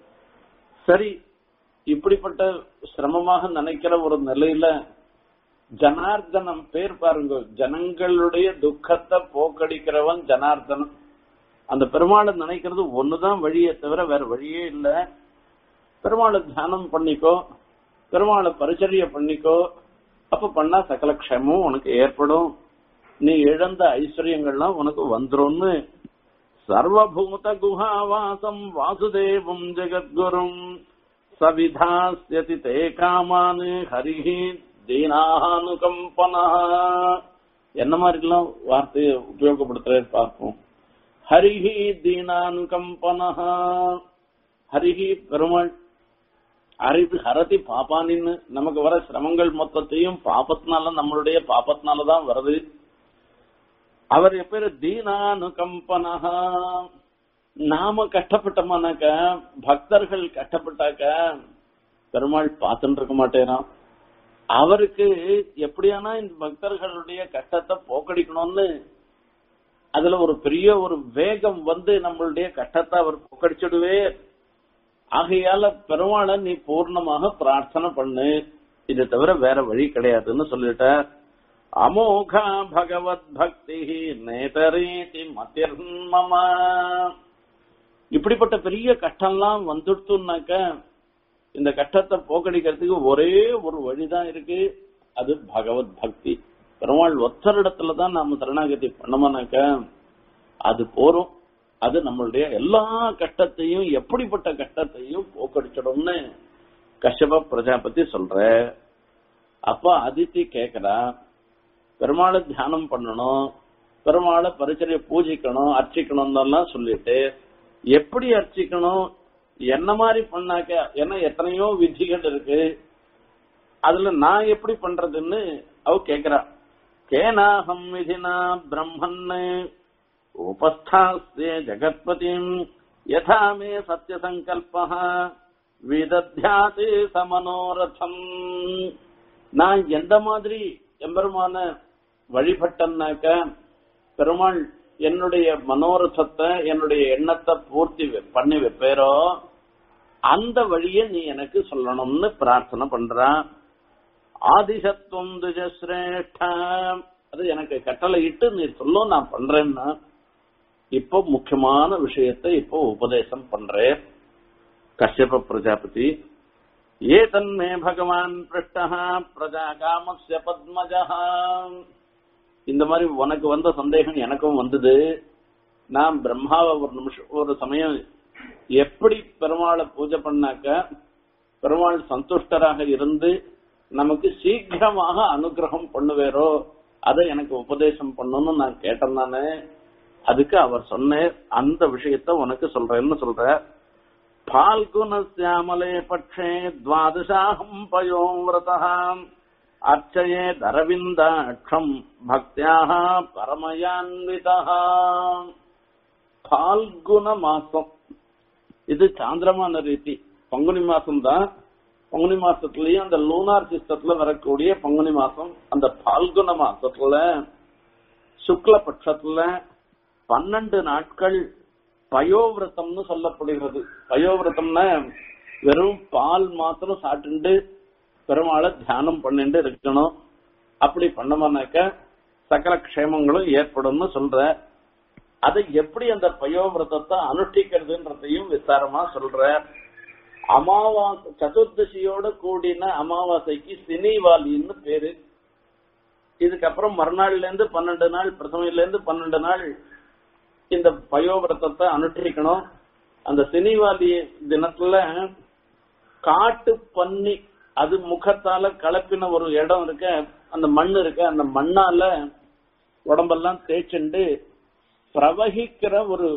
சரி இப்படிப்பட்ட சிரமமாக நினைக்கிற ஒரு நிலையில ஜனார்தனம் பேர் பாருங்க ஜனங்களுடைய துக்கத்தை போக்கடிக்கிறவன் ஜனார்தனம் அந்த பெருமாளை நினைக்கிறது ஒண்ணுதான் வழியே தவிர வேற வழியே இல்ல பெருமாளை தியானம் பண்ணிக்கோ பெருமாளை பரிச்சரிய பண்ணிக்கோ அப்ப பண்ணா சகல க்ஷமும் உனக்கு ஏற்படும் நீ இழந்த ஐஸ்வர்யங்கள்லாம் உனக்கு வந்துரும்னு சர்வபூத குஹாவாசம் வாசுதேவம் ஜெகத்குரும் சவிதாஸ்யதி தே காமானு ஹரிஹி தீனானுகம்பனா என்ன மாதிரிலாம் வார்த்தையை உபயோகப்படுத்துற பார்ப்போம் ஹரிஹி தீனானுகம்பனா ஹரிஹி பெருமாள் அறிவு ஹரதி பாப்பானின்னு நமக்கு வர சிரமங்கள் மொத்தத்தையும் பாப்பத்தினால நம்மளுடைய பாப்பத்தினாலதான் வருது அவர் எப்பேரு தீனானுகம்பனஹா நாம கஷ்டப்பட்டோமானாக்க பக்தர்கள் கஷ்டப்பட்டாக்க பெருமாள் பார்த்துட்டு இருக்க மாட்டேறான் அவருக்கு எப்படியானா இந்த பக்தர்களுடைய கஷ்டத்தை போக்கடிக்கணும்னு அதுல ஒரு பெரிய ஒரு வேகம் வந்து நம்மளுடைய கஷ்டத்தை அவர் போக்கடிச்சிடுவே ஆகையால பெருமாளை நீ பூர்ணமாக பிரார்த்தனை பண்ணு இது தவிர வேற வழி கிடையாதுன்னு சொல்லிட்ட அமோகா பகவத் பக்தி நேதரீதி மதிர்மம இப்படிப்பட்ட பெரிய கஷ்டம்லாம் வந்துடுத்துனாக்க இந்த கஷ்டத்தை போக்கடிக்கிறதுக்கு ஒரே ஒரு வழிதான் இருக்கு அது பகவத் பக்தி பெருமாள் ஒத்தரிடத்துல தான் நாம சரணாகதி பண்ணோம்னாக்க அது போறோம் அது நம்மளுடைய எல்லா கஷ்டத்தையும் எப்படிப்பட்ட கஷ்டத்தையும் போக்கடிச்சிடும்னு கஷ்யப பிரஜாபதி சொல்ற அப்ப அதித்தி கேக்குறா பெருமாளை தியானம் பண்ணணும் பெருமாளை பரிச்சரிய பூஜிக்கணும் அர்ச்சிக்கணும் எல்லாம் சொல்லிட்டு எப்படி அர்ச்சிக்கணும் என்ன மாதிரி பண்ணாக்க ஏன்னா எத்தனையோ விதிகள் இருக்கு அதுல நான் எப்படி பண்றதுன்னு அவ கேக்குறா கேனாஹம் விதினா பிரம்மன் உபஸ்தாஸ்தே ஜகத்பதிம் யதா மே சத்திய சங்கல்ப விதத்யாதி சமனோரதம் நான் எந்த மாதிரி எம்பெருமான வழிபட்டனாக்க பெருமாள் என்னுடைய மனோரசத்தை என்னுடைய எண்ணத்தை பூர்த்தி வை- பண்ணி வைப்பேரோ அந்த வழியை நீ எனக்கு சொல்லணும்னு பிரார்த்தனை பண்றா ஆதிசத்துவம் துஜஸ்ரேஷ்ட அது எனக்கு கட்டளை இட்டு நீ சொல்லும் நான் பண்றேன்னா இப்போ முக்கியமான விஷயத்தை இப்போ உபதேசம் பண்றேன் கஷ்யப பிரஜாபதி ஏ தன்மே பகவான் பிருஷ்டா பிரஜா காமஸ்ய பத்மஜா இந்த மாதிரி உனக்கு வந்த சந்தேகம் எனக்கும் வந்தது நான் பிரம்மாவை ஒரு நிமிஷம் ஒரு சமயம் எப்படி பெருமாளை பூஜை பண்ணாக்க பெருமாள் சந்துஷ்டராக இருந்து நமக்கு சீக்கிரமாக அனுகிரகம் பண்ணுவேரோ அதை எனக்கு உபதேசம் பண்ணணும்னு நான் கேட்டேன் நானு அதுக்கு அவர் சொன்னேன் அந்த விஷயத்த உனக்கு சொல்றேன்னு சொல்ற பால்குணசியாமலே பட்சே துவாதசாகம் பயோவிரதாம் அர்ச்சயே தரவிந்தாட்சம் பக்தியாக பரமயான்விதா பால்குண மாசம் இது சாந்திரமான ரீதி பங்குனி மாசம் தான் பங்குனி மாசத்துலயும் அந்த லூனார் சிஸ்டத்துல வரக்கூடிய பங்குனி மாசம் அந்த பால்குண மாசத்துல சுக்ல பட்சத்துல பன்னெண்டு நாட்கள் பயோவிரதம்னு சொல்லப்படுகிறது பயோவிரதம்னா வெறும் பால் மாத்திரம் சாப்பிட்டு பெருமாளை தியானம் பண்ணிட்டு இருக்கணும் அப்படி பண்ணோம்னாக்க சகல க்ஷேமங்களும் ஏற்படும்னு சொல்ற அதை எப்படி அந்த பயோவிரதத்தை அனுஷ்டிக்கிறதுன்றதையும் விசாரமா சொல்ற அமாவாசை சதுர்தசியோட கூடின அமாவாசைக்கு சினிவாலின்னு பேரு இதுக்கப்புறம் மறுநாள்ல இருந்து பன்னெண்டு நாள் பிரதமையில இருந்து பன்னெண்டு நாள் இந்த பயோவிரதத்தை அனுஷ்டிக்கணும் அந்த சினிவாலி தினத்துல காட்டு பன்னி அது முகத்தால கலப்பின ஒரு இடம் இருக்க அந்த மண் இருக்க அந்த மண்ணால உடம்பெல்லாம் தேய்ச்சுண்டு பிரவகிக்கிற ஒரு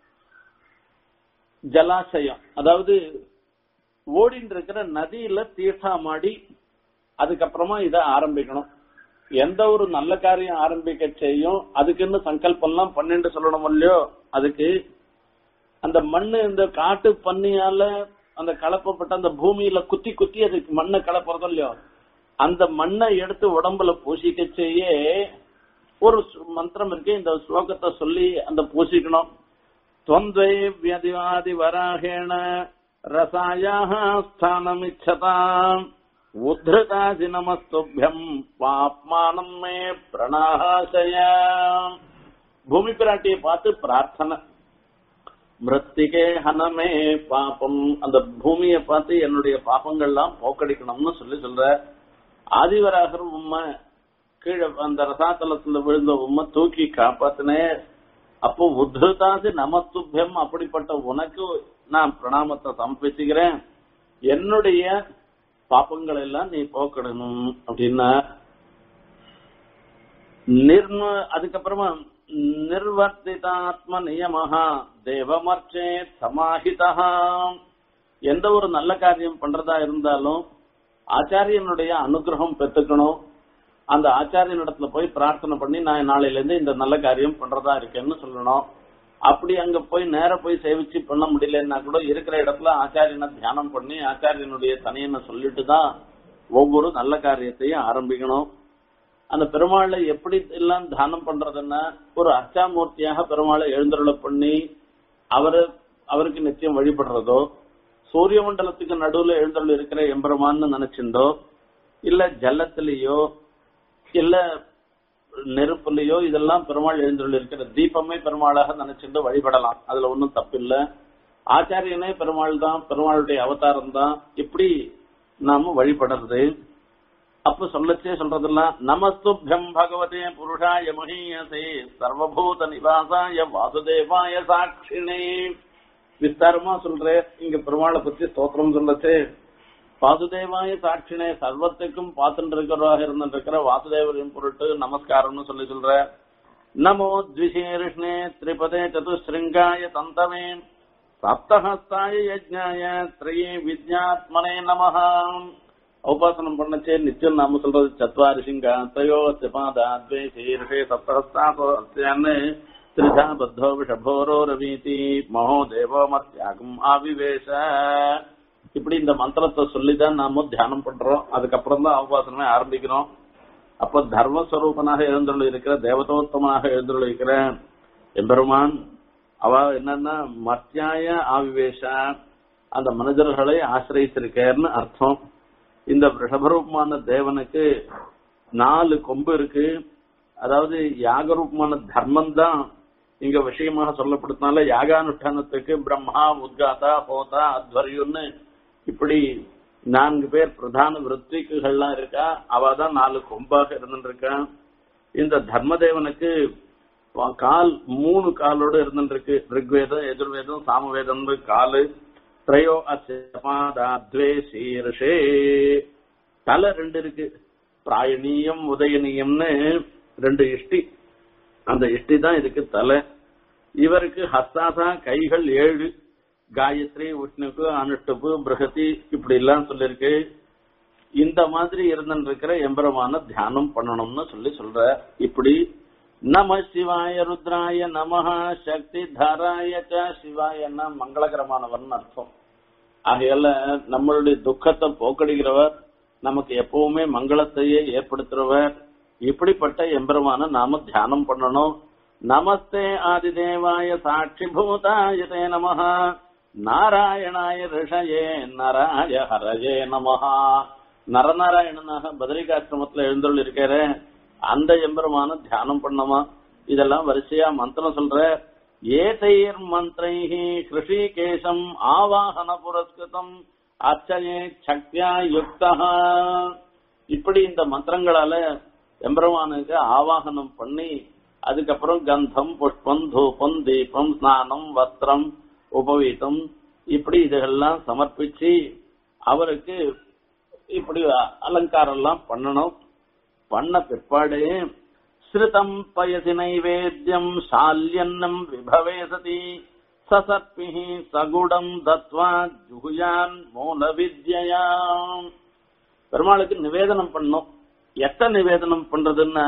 ஜலாசயம் அதாவது ஓடிட்டு இருக்கிற நதியில தீர்த்தாமாடி அதுக்கப்புறமா இத ஆரம்பிக்கணும் எந்த ஒரு நல்ல காரியம் ஆரம்பிக்க செய்யும் அதுக்குன்னு சங்கல்பம்லாம் பண்ணிட்டு சொல்லணும் இல்லையோ அதுக்கு அந்த மண்ணு இந்த காட்டு பன்னியால அந்த கலப்பப்பட்ட அந்த பூமியில குத்தி குத்தி அதுக்கு மண்ணை கலப்புறதோ இல்லையோ அந்த மண்ணை எடுத்து உடம்புல பூசிக்க செய்ய ஒரு சு- மந்திரம் இருக்கு இந்த ஸ்லோகத்தை சொல்லி அந்த பூசிக்கணும் துவந்தை வியதிவாதி வராகேண ரசாயாக ஸ்தானமிச்சதாம் உத்ருதாசி நமஸ்துபியம் பாப்மானம் மே பிரணாசய பூமி பிராட்டியை பார்த்து பிரார்த்தனை மிருத்திகே ஹனமே பாப்பம் அந்த பூமியை பார்த்து என்னுடைய பாப்பங்கள்லாம் போக்கடிக்கணும்னு சொல்லி சொல்ற ஆதிவராகர் உண்மை கீழே அந்த ரசாத்தலத்துல விழுந்த உண்மை தூக்கி காப்பாத்தினே அப்போ உத்ருதாசி நமஸ்துபியம் அப்படிப்பட்ட உனக்கு நான் பிரணாமத்தை சமர்ப்பிச்சுக்கிறேன் என்னுடைய பாப்பங்கள் எல்லாம் நீ போக்கிடணும் அப்படின்னா நிர்ம அதுக்கப்புறமா நிர்வர்த்திதாத்ம நியமஹா தேவமர்ச்சே சமாஹிதா எந்த ஒரு நல்ல காரியம் பண்றதா இருந்தாலும் ஆச்சாரியனுடைய அனுகிரகம் பெற்றுக்கணும் அந்த ஆச்சாரியனிடத்துல போய் பிரார்த்தனை பண்ணி நான் நாளையில இருந்து இந்த நல்ல காரியம் பண்றதா இருக்கேன்னு சொல்லணும் அப்படி அங்க போய் நேர போய் சேவிச்சு பண்ண முடியலன்னா கூட இருக்கிற இடத்துல ஆச்சாரியனை தியானம் பண்ணி ஆச்சாரியனுடைய தனியனை சொல்லிட்டு தான் ஒவ்வொரு நல்ல காரியத்தையும் ஆரம்பிக்கணும் அந்த பெருமாளை எப்படி எல்லாம் தியானம் பண்றதுன்னா ஒரு அர்ச்சாமூர்த்தியாக பெருமாளை எழுந்தருள பண்ணி அவரு அவருக்கு நிச்சயம் வழிபடுறதோ சூரிய மண்டலத்துக்கு நடுவுல எழுந்தருள் இருக்கிற எம்பெருமான்னு நினைச்சிருந்தோ இல்ல ஜலத்திலேயோ இல்ல நெருப்புலயோ இதெல்லாம் பெருமாள் எழுந்தருள் இருக்கிற தீபமே பெருமாளாக நினைச்சிட்டு வழிபடலாம் அதுல ஒன்றும் தப்பில்லை ஆச்சாரியனே பெருமாள் தான் பெருமாளுடைய அவதாரம் தான் இப்படி நாம வழிபடுறது அப்ப சொல்லச்சே சொல்றதெல்லாம் நமஸ்துபியம் பகவதே புருஷாய மகீயசே சர்வபூத நிவாசாய வாசுதேவாய சாட்சினே விஸ்தாரமா சொல்றேன் இங்க பெருமாளை பத்தி ஸ்தோத்திரம் சொல்லச்சே வாசுதேவாய சாட்சினே சர்வத்துக்கும் பார்த்துட்டு இருக்கிறவராக இருந்துட்டு வாசுதேவரின் பொருட்டு நமஸ்காரம்னு சொல்லி சொல்ற நமோ த்விசீர்ஷ்ணே திரிபதே சதுஸ்ருங்காய தந்தமே சப்தஹஸ்தாய யஜ்ஞாய திரையே வித்யாத்மனே நமஹ உபாசனம் பண்ணச்சே நிச்சயம் நாம சொல்றது சத்வாரி சிங்கா தயோ திபாதா த்வே சீர்ஷே சப்தஹஸ்தான்னு திரிதா பத்தோ விஷபோரோ ரவீதி மகோ தேவோ மத்யாகம் ஆவிவேஷ இப்படி இந்த மந்திரத்தை சொல்லிதான் நாம தியானம் பண்றோம் அதுக்கப்புறம் தான் உபாசனமே ஆரம்பிக்கிறோம் அப்ப தர்மஸ்வரூபனாக எழுந்துள்ள இருக்கிற தேவதோத்தமனாக எழுந்துள்ள இருக்கிற எம்பெருமான் அவ என்னன்னா மத்தியாய ஆவிவேஷ அந்த மனிதர்களை ஆசிரியத்திருக்கேன்னு அர்த்தம் இந்த ரிஷபரூபமான தேவனுக்கு நாலு கொம்பு இருக்கு அதாவது யாகரூபமான தர்மம் தான் இங்க விஷயமாக சொல்லப்படுறதுனால யாகானுஷ்டானத்துக்கு பிரம்மா உத்காதா ஹோதா அத்வரியுன்னு இப்படி நான்கு பேர் பிரதான விற்பிக்குகள்லாம் இருக்கா அவ தான் நாலு கொம்பாக இருந்துருக்கா இந்த தர்மதேவனுக்கு கால் மூணு காலோடு இருந்துருக்கு ரிக்வேதம் எதிர்வேதம் சாமவேதம் காலு திரையோ அச்சபாதாத்வே சீர்ஷே தலை ரெண்டு இருக்கு பிராயணீயம் உதயநீயம்னு ரெண்டு இஷ்டி அந்த இஷ்டி தான் இதுக்கு தலை இவருக்கு ஹஸ்தாசா கைகள் ஏழு காயத்ரி விஷ்ணுக்கு அனுஷ்டுப்பு பிரகதி இப்படி எல்லாம் சொல்லிருக்கு இந்த மாதிரி இருந்திருக்கிற எம்பரமான தியானம் பண்ணணும்னு சொல்லி சொல்ற இப்படி நம சிவாய ருத்ராய நமஹ சக்தி தாராய ச சிவாயன்னா மங்களகரமானவர்னு அர்த்தம் ஆகையால நம்மளுடைய துக்கத்தை போக்கடிக்கிறவர் நமக்கு எப்பவுமே மங்களத்தையே ஏற்படுத்துறவர் இப்படிப்பட்ட எம்பெருமான நாம தியானம் பண்ணணும் நமஸ்தே ஆதிதேவாய சாட்சி பூதாய தே நமஹ நாராயணாய ரிஷயே நராய ஹரயே நமஹா நரநாராயணனாக பத்ரிகாசிரமத்துல எழுந்துள்ள இருக்கிற அந்த எம்பெருமான தியானம் பண்ணமா இதெல்லாம் வரிசையா மந்திரம் சொல்ற ஏதைர் மந்திரைஹி கிருஷிகேசம் ஆவாகன புரஸ்கிருதம் அச்சயே சக்தியா யுக்தா இப்படி இந்த மந்திரங்களால எம்பெருமானுக்கு ஆவாகனம் பண்ணி அதுக்கப்புறம் கந்தம் புஷ்பம் தூபம் தீபம் ஸ்நானம் வஸ்திரம் உபவீதம் இப்படி இதெல்லாம் சமர்ப்பிச்சு அவருக்கு இப்படி அலங்காரம் எல்லாம் பண்ணணும் பண்ண பிற்பாடு ஸ்ருதம் பயசி நைவேத்தியம் சால்யன்னம் விபவே சதி சசர்பி சகுடம் தத்வா ஜுகுயான் மூல வித்யாம் பெருமாளுக்கு நிவேதனம் பண்ணும் எத்த நிவேதனம் பண்றதுன்னா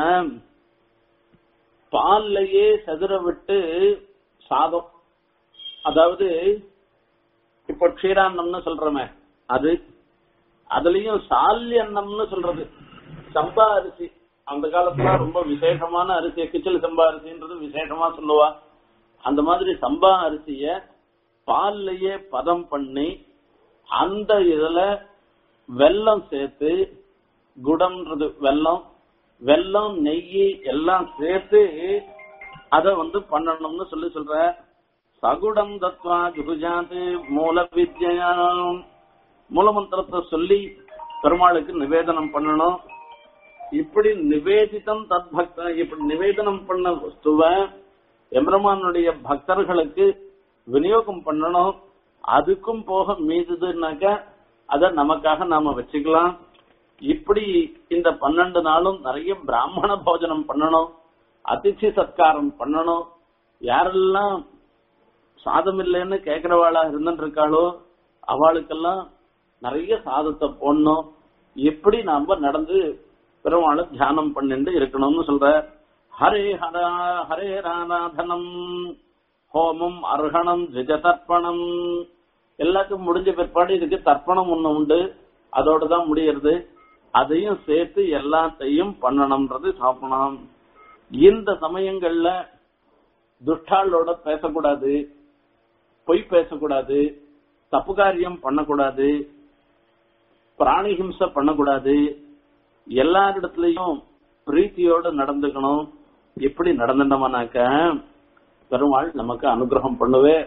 பால்லையே செதுற விட்டு சாதம் அதாவது இப்ப க்ஷீரான்னம்னு சொல்றோமே அது அதுலயும் சால்யன்னம்னு சொல்றது சம்பா அரிசி அந்த காலத்துல ரொம்ப விசேஷமான அரிசி கிச்சல் சம்பா அரிசின்றது விசேஷமா சொல்லுவா அந்த மாதிரி சம்பா அரிசிய பால்லையே பதம் பண்ணி அந்த இதுல வெல்லம் சேர்த்து குடம்ன்றது வெல்லம் வெல்லம் நெய் எல்லாம் சேர்த்து அத வந்து பண்ணணும்னு சொல்லி சொல்ற சகுடம் தத்வா குருஜாது மூல வித்யாம் மூலமந்திரத்தை சொல்லி பெருமாளுக்கு நிவேதனம் பண்ணணும் இப்படி நிவேதிதம் தத் பக்த இப்படி நிவேதனம் பண்ண வஸ்துவ எம்பெருமானுடைய பக்தர்களுக்கு விநியோகம் பண்ணணும் அதுக்கும் போக மீதுதுனாக்க அத நமக்காக நாம வச்சுக்கலாம் இப்படி இந்த பன்னெண்டு நாளும் நிறைய பிராமண போஜனம் பண்ணணும் அதிர்ச்சி சத்காரம் பண்ணணும் யாரெல்லாம் சாதம் இல்லைன்னு கேக்குறவாளா இருந்துட்டு இருக்காளோ அவளுக்கெல்லாம் நிறைய சாதத்தை போடணும் எப்படி நாம நடந்து பெருமாளை தியானம் பண்ணிட்டு இருக்கணும்னு சொல்ற ஹரே ஹரா ஹரே ராராதனம் ஹோமம் அர்ஹணம் திஜதர்ப்பணம் எல்லாத்துக்கும் முடிஞ்ச பிற்பாடு இதுக்கு தர்ப்பணம் ஒண்ணு உண்டு அதோட தான் முடியறது அதையும் சேர்த்து எல்லாத்தையும் பண்ணணும்ன்றது சாப்பிடணும் இந்த சமயங்கள்ல துஷ்டாளோட பேசக்கூடாது பொய் பேசக்கூடாது தப்பு காரியம் பண்ணக்கூடாது பிராணி ஹிம்சை பண்ணக்கூடாது எல்லாரிடத்துலயும் பிரீத்தியோட நடந்துக்கணும் இப்படி நடந்துட்டோம்னாக்க பெருமாள் நமக்கு அனுகிரகம் பண்ணுவே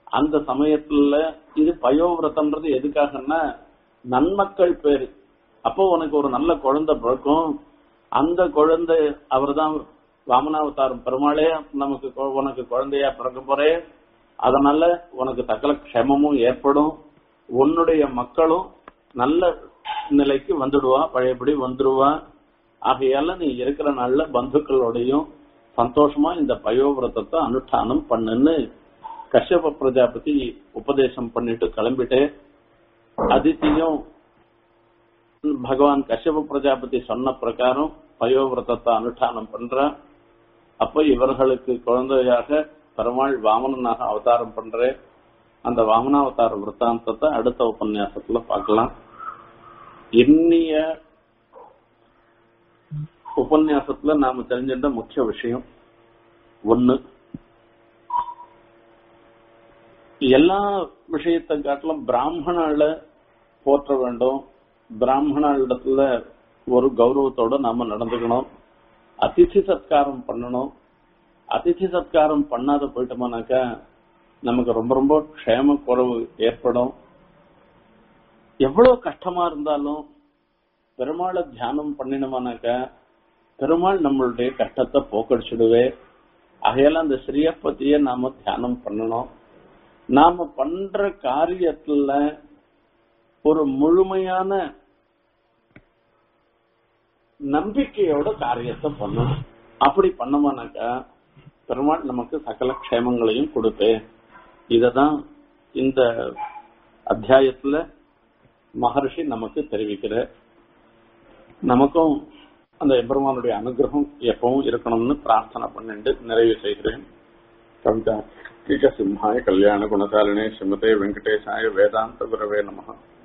அந்த சமயத்துல இது பயோவிரதம்ன்றது எதுக்காகன்னா நன்மக்கள் பேரு அப்போ உனக்கு ஒரு நல்ல குழந்தை பிறக்கும் அந்த குழந்தை அவர்தான் வாமனாவதாரம் பெருமாளே நமக்கு கொ- உனக்கு குழந்தையா பிறக்க போறே அதனால உனக்கு சகல க்ஷமமும் ஏற்படும் உன்னுடைய மக்களும் நல்ல நிலைக்கு வந்துடுவா பழையபடி வந்துடுவா ஆகையால நீ இருக்கிற நாள்ல பந்துக்களோடையும் சந்தோஷமா இந்த பயோவிரதத்தை அனுஷ்டானம் பண்ணுன்னு கஷ்யப பிரஜாபதி உபதேசம் பண்ணிட்டு கிளம்பிட்டு அதித்தியும் பகவான் கஷ்யப பிரஜாபதி சொன்ன பிரகாரம் பயோவிரதத்தை அனுஷ்டானம் பண்ற அப்ப இவர்களுக்கு குழந்தையாக பெருமாள் வாமனனாக அவதாரம் பண்ற அந்த வாமனாவதார விருத்தாந்தத்தை அடுத்த உபன்யாசத்துல பார்க்கலாம் இன்னிய உபன்யாசத்துல நாம தெரிஞ்சிட்ட முக்கிய விஷயம் ஒண்ணு எல்லா விஷயத்தை காட்டிலும் பிராமணால போற்ற வேண்டும் பிராமணாளிடத்துல ஒரு கௌரவத்தோட நாம நடந்துக்கணும் அதிதி சத்காரம் பண்ணணும் அதிதி சத்காரம் பண்ணாத போயிட்டோமானாக்கா நமக்கு ரொம்ப ரொம்ப க்ஷேம குறைவு ஏற்படும் எவ்வளவு கஷ்டமா இருந்தாலும் பெருமாளை தியானம் பண்ணினோமானாக்கா பெருமாள் நம்மளுடைய கஷ்டத்தை போக்கடிச்சிடுவே ஆகையால அந்த ஸ்ரீயப்பத்திய நாம தியானம் பண்ணணும் நாம பண்ற காரியத்துல ஒரு முழுமையான நம்பிக்கையோட காரியத்தை பண்ணணும் அப்படி பண்ணோமானாக்கா பெருமாள் நமக்கு சகல க்ஷேமங்களையும் கொடுப்பேன் இததான் இந்த அத்தியாயத்துல மகர்ஷி நமக்கு தெரிவிக்கிற நமக்கும் அந்த எம்பெருமானுடைய அனுகிரகம் எப்பவும் இருக்கணும்னு பிரார்த்தனை பண்ணிட்டு நிறைவு செய்கிறேன் கவிதா சிம்ஹாய கல்யாண குணசாலினே ஸ்ரீமதே வெங்கடேசாய வேதாந்த குரவே நமः